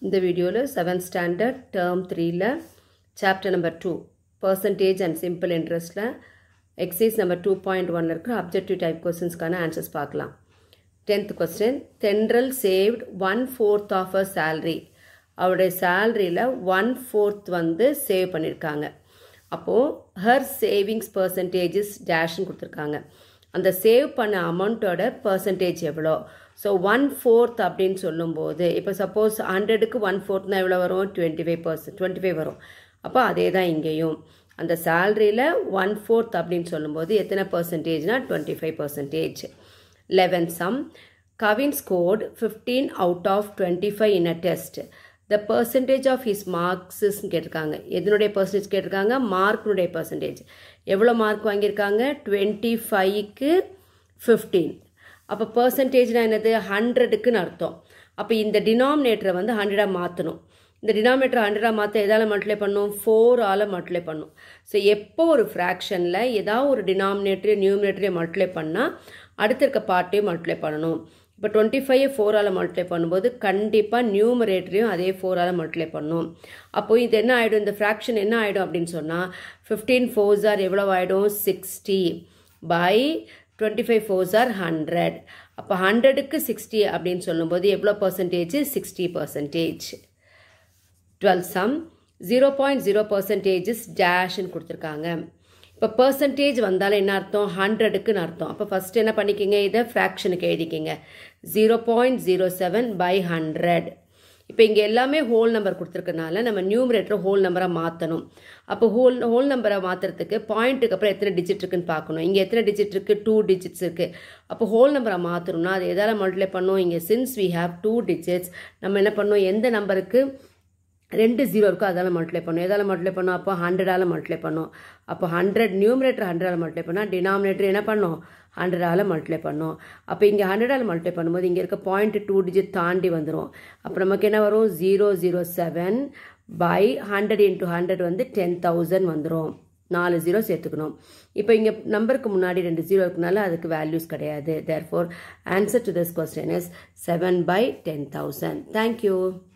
இந்த வீடியோவில் seventh standard term த்ரீல chapter number two percentage and simple இன்ட்ரெஸ்ட்டில் எக்ஸைஸ் நம்பர் டூ பாயிண்ட் ஒனில் இருக்கிற அப்ஜெக்டிவ் டைப் கொஸ்டின்ஸ்க்கான ஆன்சர்ஸ் பார்க்கலாம் tenth question Thendral saved one fourth of a salary அவருடைய சேல்ரியில் ஒன் ஃபோர்த் வந்து சேவ் பண்ணியிருக்காங்க அப்போது ஹர் சேவிங்ஸ் பர்சன்டேஜஸ் டேஷ்னு கொடுத்துருக்காங்க அந்த சேவ் பண்ண அமௌண்ட்டோட பர்சன்டேஜ் எவ்வளோ ஸோ ஒன் ஃபோர்த் அப்படின்னு சொல்லும்போது இப்போ சப்போஸ் ஹண்ட்ரடுக்கு ஒன் ஃபோர்த்னா எவ்வளோ வரும் twenty five percent twenty five வரும் அப்போ அதே தான் இங்கேயும் அந்த சேல்ரியில் ஒன் ஃபோர்த் அப்படின்னு சொல்லும்போது எத்தனை பர்சன்டேஜ்னா twenty five percentage eleven Sam Kavin scored fifteen out of twenty five in a test the percentage of his மார்க்ஸஸ்ன்னு கேட்டிருக்காங்க எதனுடைய பர்சன்டேஜ் கேட்டிருக்காங்க மார்க்னுடைய பர்சன்டேஜ் எவ்வளோ மார்க் வாங்கியிருக்காங்க டுவெண்ட்டி ஃபைவ்க்கு ஃபிஃப்டீன் அப்போ பர்சன்டேஜ்னா என்னது ஹண்ட்ரடுக்குன்னு அர்த்தம் அப்போ இந்த டினாமினேட்டரை வந்து ஹண்ட்ரடாக மாற்றணும் இந்த டினாமினேட்டர் ஹண்ட்ரடாக மாற்ற எதால் மல்டிப்ளை பண்ணும் ஃபோரால் மல்டிப்ளை பண்ணும் ஸோ எப்போ ஒரு ஃப்ராக்ஷனில் ஏதாவது ஒரு டினாமினேட்டரையும் நியூமினேட்டரையும் மல்டிப்ளை பண்ணால் அடுத்த இருக்க பார்ட்டையும் மல்டிப்ளை பண்ணணும் இப்போ டுவெண்ட்டி ஃபைவ் ஃபோரால் மல்டிப்ளை பண்ணும்போது கண்டிப்பாக நியூமரேட்டரையும் அதே ஃபோரால் மல்டிப்ளை பண்ணும் அப்போது இது என்ன ஆகிடும் இந்த ஃப்ராக்ஷன் என்ன ஆகிடும் அப்படின்னு சொன்னால் ஃபிஃப்டீன் ஃபோர்ஸ் ஆர் எவ்வளோ ஆகிடும் sixty by twenty five fours are hundred அப்போ ஹண்ட்ரடுக்கு சிக்ஸ்டி அப்படின்னு சொல்லும்போது எவ்வளோ percentage sixty percentage twelve sum zero point zero percentages டேஷ்னு கொடுத்துருக்காங்க இப்போ பர்சன்டேஜ் வந்தாலும் என்ன அர்த்தம் ஹண்ட்ரடுக்குன்னு அர்த்தம் அப்போ ஃபஸ்ட்டு என்ன பண்ணிக்கிங்க இதை ஃப்ராக்ஷனுக்கு எழுதிக்கிங்க zero point zero seven by hundred இப்போ இங்கே எல்லாமே ஹோல் நம்பர் கொடுத்துருக்கனால நம்ம நியூமரேட்டரை ஹோல் நம்பராக மாற்றணும் அப்போ ஹோல் ஹோல் நம்பரை மாற்றுறதுக்கு பாயிண்ட்டுக்கு அப்புறம் எத்தனை டிஜிட் இருக்குன்னு பார்க்கணும் இங்கே எத்தனை டிஜிட் இருக்குது டூ டிஜிட்ஸ் இருக்குது அப்போ ஹோல் நம்பரை மாற்றணும்னா அது எதால் மல்டிப்ளை பண்ணும் இங்கே since we have two digits நம்ம என்ன பண்ணோம் எந்த நம்பருக்கு ரெண்டு ஜீரோ இருக்கோ அதால் மல்டிப்ளை பண்ணும் எதால் மல்டிப்ளை பண்ணும் அப்போ ஹண்ட்ரடால் மல்டிப்ளை பண்ணும் அப்போ ஹண்ட்ரட் நியூமரேட்டர் ஹண்ட்ரடால் மல்டிப்ளை பண்ணால் டினாமினேட்டர் என்ன பண்ணும் ஹண்ட்ரடால் மல்டிப்ளை பண்ணும் அப்போ இங்கே ஹண்ட்ரடால் மல்டிப்ளை பண்ணும்போது இங்கே இருக்க பாயிண்ட் டூ டிஜிட் தாண்டி வந்துடும் அப்போ நமக்கு என்ன வரும் zero zero seven by hundred into hundred வந்து டென் தௌசண்ட் வந்துடும் நாலு ஜீரோ சேர்த்துக்கணும் இப்போ இங்கே நம்பருக்கு முன்னாடி ரெண்டு ஜீரோ இருக்கனால அதுக்கு வேல்யூஸ் கிடையாது therefore answer to this question is seven by ten thousand thank you